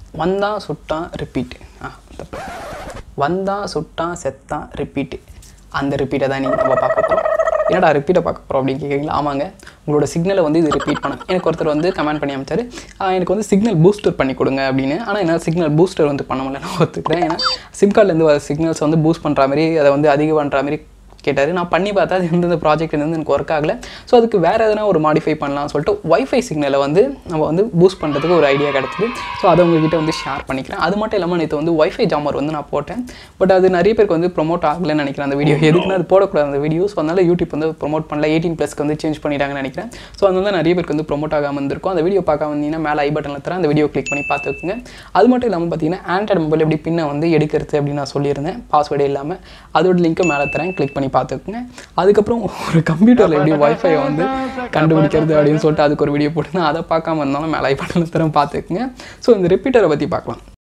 வந்தான் சுட்டான் ரிப்பீட் ஆ தப்பு வந்தான் சுட்டான் செத்தான் ரிப்பீட் அந்த ரிப்பீட்டை தான் நீங்கள் நம்ம பார்க்க போகிறோம் என்னடா ரிப்பீட்டை பார்க்க போகிறோம் அப்படின்னு கேட்குறீங்களா ஆமாங்க உங்களோட சிக்னலை வந்து இது ரிப்பீட் பண்ண எனக்கு ஒருத்தர் வந்து கமெண்ட் பண்ணி அமைச்சாரு "ஆ, எனக்கு வந்து சிக்னல் பூஸ்டர் பண்ணி கொடுங்க அப்படின்னு ஆனால் என்னால் சிக்னல் பூஸ்டர் வந்து பண்ண முடியல நான் ஒத்துக்கிறேன் ஏன்னா சிம் கார்ட்லேருந்து வர சிக்னல்ஸ் வந்து பூஸ்ட் பண்ணுற மாதிரி அதை வந்து அதிகம் பண்ணுற மாதிரி கேட்டார் நான் பண்ணி பார்த்தா அது எந்தெந்த ப்ராஜெக்ட் வந்து எனக்கு ஒர்க் ஆகலை ஸோ அதுக்கு வேறு எதனா ஒரு மாடிஃபை பண்ணலாம்னு சொல்லிட்டு ஒய்ஃபை சிக்னலை வந்து நம்ம வந்து பூஸ்ட் பண்ணுறதுக்கு ஒரு ஐடியா கிடச்சிது ஸோ அதை உங்ககிட்ட வந்து ஷேர் பண்ணிக்கிறேன் அது மட்டும் இல்லாமல் நேற்று வந்து ஒய்ஃபை ஜாமர் வந்து நான் போட்டேன் பட் அது நிறைய பேருக்கு வந்து ப்ரொமோட் ஆகலைன்னு நினைக்கிறேன் அந்த வீடியோ எதுக்குன்னா அது போடக்கூடாது அந்த வீடியோ ஸோ அதனால் யூடியூப் வந்து ப்ரொமோட் பண்ணல எயிட்டீன் ப்ளஸ்க்கு வந்து சேஞ்ச் பண்ணிட்டாங்கன்னு நினைக்கிறேன் ஸோ அதனால நிறைய பேருக்கு வந்து ப்ரொமோட் ஆகாமல் இருந்திருக்கும் அந்த வீடியோ பார்க்க வந்தீங்கன்னா மேலே ஐ பட்டனில் தரேன் அந்த வீடியோ கிளிக் பண்ணி பார்த்துக்குங்க அது மட்டும் இல்லாமல் பார்த்தீங்கன்னா ஆண்ட்ராய்டு மொபைல் எப்படி பின்னை வந்து எடுக்கிறது அப்படின்னு நான் சொல்லியிருந்தேன் பாஸ்வேர்டே இல்லாமல் அதோட லிங்க்கை மேலே தரேன் கிளிக் பண்ணி பார்த்துக்குங்க அதுக்கப்புறம் ஒரு கம்ப்யூட்டரில் எப்படி ஒய்ஃபை வந்து கண்டுபிடிக்கிறது அப்படின்னு சொல்லிட்டு அதுக்கு ஒரு வீடியோ போட்டுருந்தேன் அதை பார்க்காம இருந்தாலும் மேலே ஐ பட்டனில் தரேன் பார்த்துக்குங்க ஸோ இந்த ரிப்பீட்டரை பற்றி பார்க்கலாம்